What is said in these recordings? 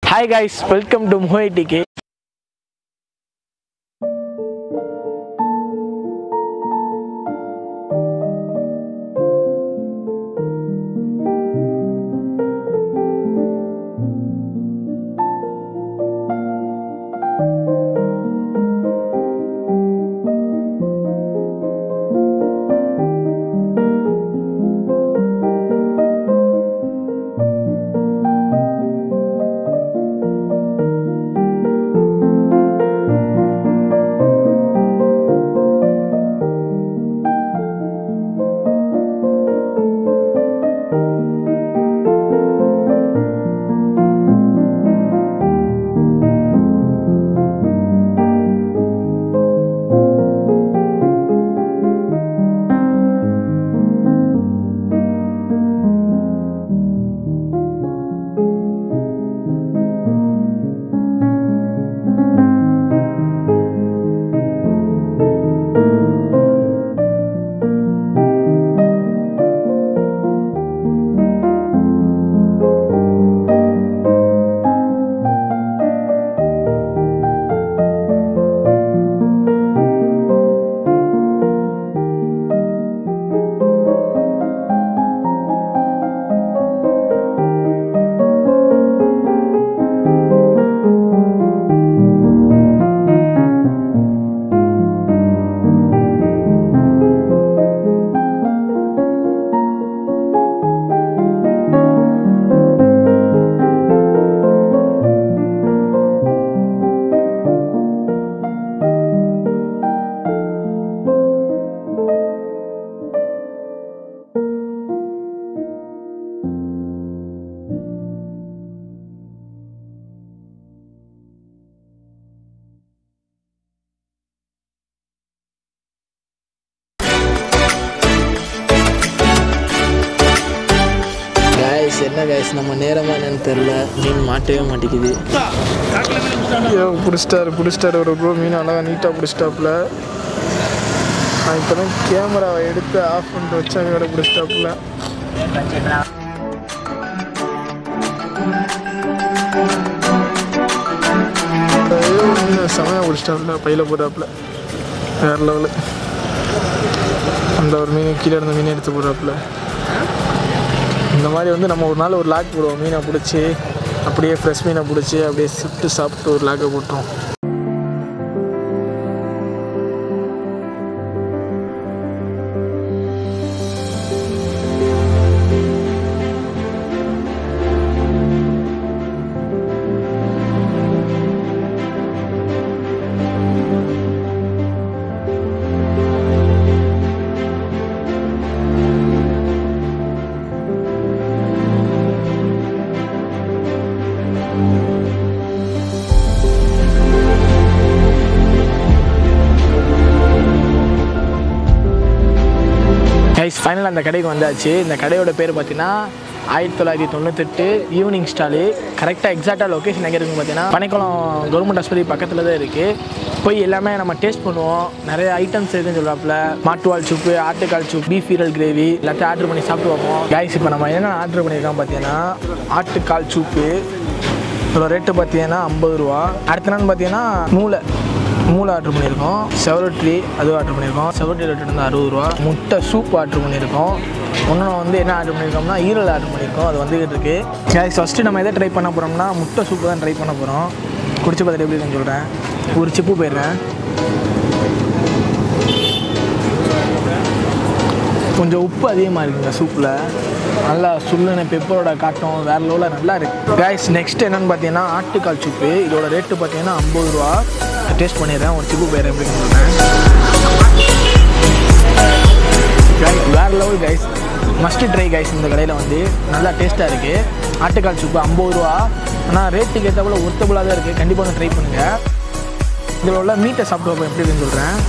hi guys welcome to மோய் டிகே guys என்ன கைஸ் நம்ம நேரமாக என்னன்னு தெரில மீன் மாட்டவே மாட்டேங்குது ஐயோ பிடிச்சிட்டாரு பிடிச்சிட்டாரு ஒரு ப்ரோ மீன் அழகாக நீட்டாக பிடிச்சிட்டாப்புல நான் இப்போ தான் கேமராவை எடுத்து ஆஃப் பண்ணிட்டு வச்சு அதோட பிடிச்சிட்டாப்புல ஐயோ, மீன் செமையாக பிடிச்சிட்டாப்புல பையில் போட்டாப்புல வேறு லெவலு அந்த ஒரு மீன் கீழே இருந்த மீனை எடுத்து போடுறாப்புல இந்த மாதிரி வந்து நம்ம ஒரு நாள் ஒரு லாக் போடுவோம் மீனை பிடிச்சி அப்படியே ஃப்ரெஷ் மீனை பிடிச்சி அப்படியே சுட்டு சாப்பிட்டு ஒரு லாக்கை போட்டுரும் கைஸ் ஃபைனல் அந்த கடைக்கு வந்தாச்சு இந்த கடையோட பேர் பார்த்தீங்கன்னா ஆயிரத்தி தொள்ளாயிரத்தி தொண்ணூத்தெட்டு ஈவினிங் ஸ்டாலு கரெக்டாக எக்ஸாக்டாக லொக்கேஷன் எங்கே இருக்குன்னு பார்த்தீங்கன்னா பனைக்குளம் கவர்மெண்ட் ஆஸ்பத்திரி பக்கத்தில் தான் இருக்குது போய் எல்லாமே நம்ம டேஸ்ட் பண்ணுவோம் நிறைய ஐட்டம்ஸ் இருக்குன்னு சொல்லுவாப்புல மாட்டுவால் சூப்பு ஆட்டுக்கால் சூப் பீஃப் ஈரல் கிரேவி எல்லாத்தையும் ஆர்டர் பண்ணி சாப்பிட்டு பார்ப்போம் கைஸ் இப்போ நம்ம என்ன ஆர்டர் பண்ணியிருக்கோம் பார்த்தீங்கன்னா ஆட்டுக்கால் சூப்பு இதோட ரேட்டு பார்த்தீங்கன்னா ஐம்பது ரூபா அடுத்த நாள் பார்த்தீங்கன்னா மூளை மூளை ஆர்டர் பண்ணியிருக்கோம் செவரட்ரி அதுவும் ஆர்டர் பண்ணியிருக்கோம் செவரட்ரி ரேட் வந்து அறுபது ரூபா முட்டை சூப் ஆர்டர் பண்ணியிருக்கோம் இன்னொன்று வந்து என்ன ஆர்டர் பண்ணியிருக்கோம்னா ஈரல் ஆர்டர் பண்ணியிருக்கோம் அது வந்துகிட்டு இருக்கு கேஸ் ஃபஸ்ட்டு நம்ம எதை ட்ரை பண்ண போகிறோம்னா முட்டை சூப்பு தான் ட்ரை பண்ண போகிறோம் குடிச்சு பார்த்துட்டு எப்படி இருக்குன்னு சொல்கிறேன் ஒரு சிப்பு போயிடுறேன் கொஞ்சம் உப்பு அதிகமாக இருக்குங்க சூப்பில் நல்லா சுல்லுன பெப்பரோட காட்டம் வேற லெவலில் நல்லா இருக்கு கைஸ் நெக்ஸ்ட் என்னன்னு பார்த்தீங்கன்னா ஆட்டுக்கால் சூப்பு இதோட ரேட்டு பார்த்தீங்கன்னா ஐம்பது ரூபா டேஸ்ட் பண்ணிடுறேன் ஒரு சிப்பு பேர் எப்படின்னு சொல்கிறேன் கைஸ் வேற level guys must try guys இந்த கடையில் வந்து நல்லா டேஸ்ட்டாக இருக்குது ஆட்டுக்கால் சூப்பு ஐம்பது ரூபா ஆனால் ரேட்டுக்கு ஏற்றப்போல ஒர்த்தபுளாக தான் இருக்குது கண்டிப்பாக வந்து ட்ரை பண்ணுங்கள் இதில் உள்ள மீட்டை சாப்பிட்டு பார்ப்போம் எப்படி இருக்குன்னு சொல்கிறேன்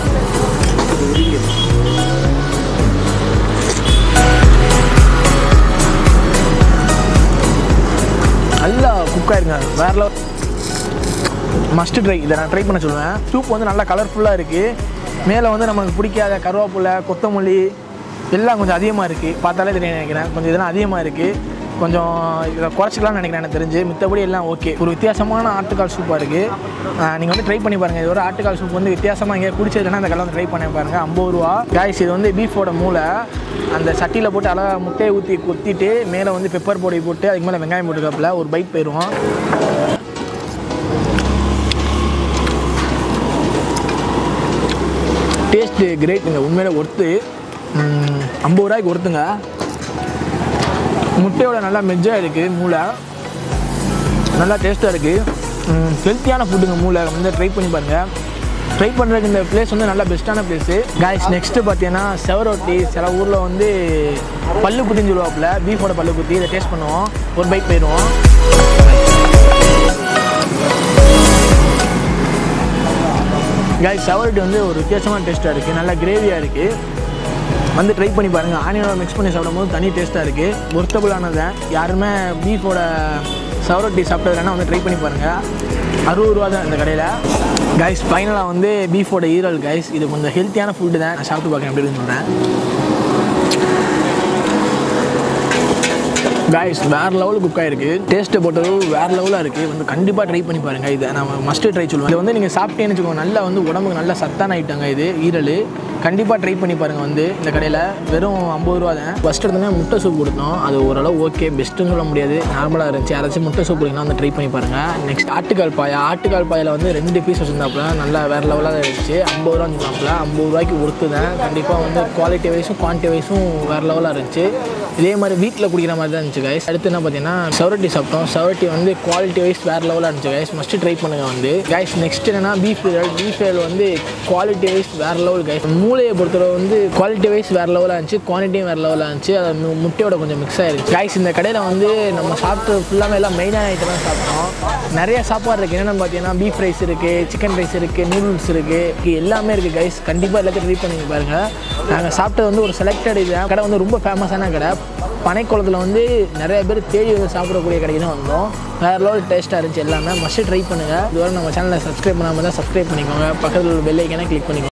நல்லா குக் ஆயிருங்க வேற லெவல் மஸ்ட் ட்ரை இதை நான் ட்ரை பண்ண சொல்லுவேன் சூப் வந்து நல்லா கலர்ஃபுல்லாக இருக்குது மேலே வந்து நமக்கு பிடிக்காத கருவேப்பிலை கொத்தமல்லி எல்லாம் கொஞ்சம் அதிகமாக இருக்குது பார்த்தாலே தெரியும் நினைக்கிறேன் கொஞ்சம் இதெல்லாம் அதிகமாக இருக்குது கொஞ்சம் இதை குறைச்சிக்கலாம்னு நினைக்கிறேன் எனக்கு தெரிஞ்சு மித்தபடி எல்லாம் ஓகே ஒரு வித்தியாசமான ஆட்டுக்கால் சூப்பாக இருக்குது நீங்கள் வந்து ட்ரை பண்ணி பாருங்கள் இது ஒரு ஆட்டுக்கால் சூப் வந்து வித்தியாசமாக எங்கேயா குடிச்சதுன்னா அந்த கடையில் வந்து ட்ரை பண்ணி பாருங்கள் ஐம்பது ரூபா காய்ஸ் இது வந்து பீஃபோட மூளை அந்த சட்டியில் போட்டு அழகாக முட்டையை ஊற்றி கொத்திட்டு மேலே வந்து பெப்பர் பொடி போட்டு அதுக்கு மேலே வெங்காயம் போட்டுக்காப்புல ஒரு பைட் போயிடுவோம் டேஸ்ட்டு கிரேட்டுங்க உண்மையில ஒர்த்து ம், ஐம்பது ரூபாய்க்கு ஒருத்துங்க முட்டையோட நல்லா மெஜ்ஜாக இருக்குது மூளை நல்லா டேஸ்ட்டாக இருக்குது ஹெல்த்தியான ஃபுட்டுங்க மூளை வந்து ட்ரை பண்ணி பாருங்கள் ட்ரை பண்ணுறதுக்கு இந்த பிளேஸ் வந்து நல்லா பெஸ்ட்டான பிளேஸு காய்ஸ் நெக்ஸ்ட்டு பார்த்தீங்கன்னா செவரொட்டி சில ஊரில் வந்து பல்லு குத்தின்னு சொல்லுவாப்புல பீஃபோட பல்லு குத்தி இதை டேஸ்ட் பண்ணுவோம் ஒரு பைக் போயிடுவோம் காய்ஸ் செவரொட்டி வந்து ஒரு வித்தியாசமான டேஸ்ட்டாக இருக்குது நல்லா கிரேவியாக இருக்குது வந்து ட்ரை பண்ணி பாருங்கள் ஆனியனோட மிக்ஸ் பண்ணி சாப்பிடும்போது தனி டேஸ்ட்டாக இருக்குது ஒர்த்தபுளானது யாருமே பீஃபோட சவரொட்டி சாப்பிட்டதுலன்னா வந்து ட்ரை பண்ணி பாருங்கள் அறுபது ரூபா தான் இந்த கடையில் கைஸ் ஃபைனலாக வந்து பீஃபோட ஈரல் கைஸ் இது கொஞ்சம் ஹெல்த்தியான ஃபுட்டு தான் நான் சாப்பிட்டு பார்க்கேன் அப்படின்னு சொல்கிறேன் காய்ஸ் வேறு லெவலுக்கு குக் ஆயிருக்கு டேஸ்ட்டை பொறுத்தளவு வேறு லெவலாக இருக்குது வந்து கண்டிப்பாக ட்ரை பண்ணி பாருங்கள் இதை நம்ம மஸ்ட்டு ட்ரை சொல்லுவேன் இதை வந்து நீங்கள் சாப்பிட்டேன்னு வச்சுக்கோங்க நல்லா வந்து உடம்புக்கு நல்லா சத்தான ஐட்டங்க இது ஈரல் கண்டிப்பாக ட்ரை பண்ணி பாருங்கள் வந்து இந்த கடையில் வெறும் ஐம்பது ரூபா தான் ஃபஸ்ட் எடுத்தோன்னே முட்டை சூப் கொடுத்தோம் அது ஓரளவு ஓகே பெஸ்ட்டுன்னு சொல்ல முடியாது நார்மலாக இருந்துச்சு யாராச்சும் முட்டை சூப் கொடுங்கன்னா வந்து ட்ரை பண்ணி பாருங்கள் நெக்ஸ்ட் ஆட்டுக்கால் பாயா ஆட்டுக்கால் பாயில் வந்து ரெண்டு பீஸ் வச்சுருந்தாப்புல நல்லா வேறு லெவலாக தான் இருந்துச்சு ஐம்பது ரூபா சொன்னாப்புல ஐம்பது ரூபாய்க்கு ஒர்த்து தான் கண்டிப்பாக வந்து குவாலிட்டி வைஸும் குவான்டிட்டி வைஸும் வேறு லெவலாக இருந்துச்சு இதே மாதிரி வீட்டில் குடிக்கிற மாதிரி தான் இருந்துச்சு கைஸ் அடுத்து என்ன பார்த்தீங்கன்னா சவரட்டி சாப்பிட்டோம் சவரட்டி வந்து குவாலிட்டி வைஸ் வேறு லெவலாக இருந்துச்சு கைஸ் மஸ்ட்டு ட்ரை பண்ணுங்க வந்து கைஸ் நெக்ஸ்ட் என்னன்னா பீஃப் பீஃப் வந்து குவாலிட்டி வைஸ் வேறு லெவல் கைஸ் மூளையை பொறுத்தவரை வந்து குவாலிட்டி வைஸ் வேறு லெவலாக இருந்துச்சு குவான்டிட்டியும் வேறு லெவலாக இருந்துச்சு அது மு- முட்டையோட கொஞ்சம் மிக்ஸ் ஆயிருச்சு கைஸ் இந்த கடையில் வந்து நம்ம சாப்பிட்டது ஃபுல்லாமே எல்லாம் மெயினான ஐட்டம் தான் சாப்பிட்டோம் நிறைய சாப்பாடு இருக்குது என்னென்னு பார்த்தீங்கன்னா பீஃப் ரைஸ் இருக்குது சிக்கன் ரைஸ் இருக்குது நூடுல்ஸ் இருக்குது எல்லாமே இருக்குது கைஸ் கண்டிப்பாக எல்லாத்தையும் ட்ரை பண்ணி பாருங்கள் நாங்கள் சாப்பிட்டது வந்து ஒரு செலக்டட் இது கடை வந்து ரொம்ப ஃபேமஸான கடை பனைக்குளத்தில் வந்து நிறைய பேர் தேடி வந்து சாப்பிடக்கூடிய கடைக்கு தான் வந்தோம் வேறு லெவல் டேஸ்ட்டாக இருந்துச்சு எல்லாமே மஸ்ட்டு ட்ரை பண்ணுங்கள் இதுவரை நம்ம சேனலை சப்ஸ்கிரைப் பண்ணாமல் தான் சப்ஸ்கிரைப் பண்ணிக்கோங்க பக்கத்தில் உள்ள பெல் ஐக்கனை கிளிக் பண்ணிக்கோங்க